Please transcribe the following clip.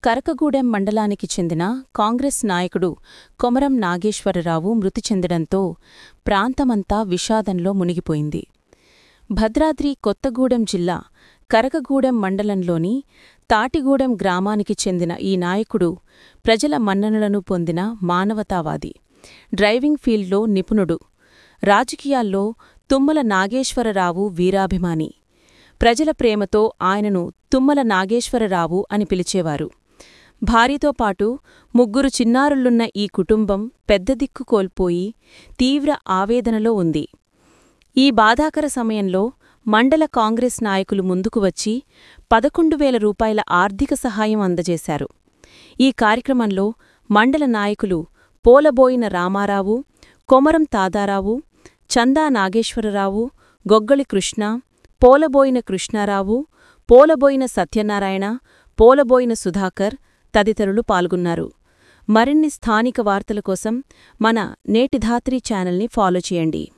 కరకగూడెం మండలానికి చెందిన కాంగ్రెస్ నాయకుడు కొమరం నాగేశ్వరరావు మృతి చెందడంతో ప్రాంతమంతా విషాదంలో మునిగిపోయింది భద్రాద్రి కొత్తగూడెం జిల్లా కరకగూడెం మండలంలోని తాటిగూడెం గ్రామానికి చెందిన ఈ నాయకుడు ప్రజల మన్ననలను పొందిన మానవతావాది డ్రైవింగ్ ఫీల్డ్లో నిపుణుడు రాజకీయాల్లో తుమ్మల నాగేశ్వరరావు వీరాభిమాని ప్రజల ప్రేమతో ఆయనను తుమ్మల నాగేశ్వరరావు అని పిలిచేవారు భార్యతో పాటు ముగ్గురు చిన్నారులున్న ఈ కుటుంబం పెద్ద దిక్కు కోల్పోయి తీవ్ర ఆవేదనలో ఉంది ఈ బాధాకర సమయంలో మండల కాంగ్రెస్ నాయకులు ముందుకు వచ్చి పదకొండు వేల రూపాయల ఆర్థిక సహాయం అందజేశారు ఈ కార్యక్రమంలో మండల నాయకులు పోలబోయిన రామారావు కొమరం తాదారావు చందా నాగేశ్వరరావు గొగ్గళి కృష్ణ పోలబోయిన కృష్ణారావు పోలబోయిన సత్యనారాయణ పోలబోయిన సుధాకర్ తదితరులు పాల్గొన్నారు మరిన్ని స్థానిక వార్తల కోసం మన నేటిధాత్రి ఛానల్ని ఫాలో చేయండి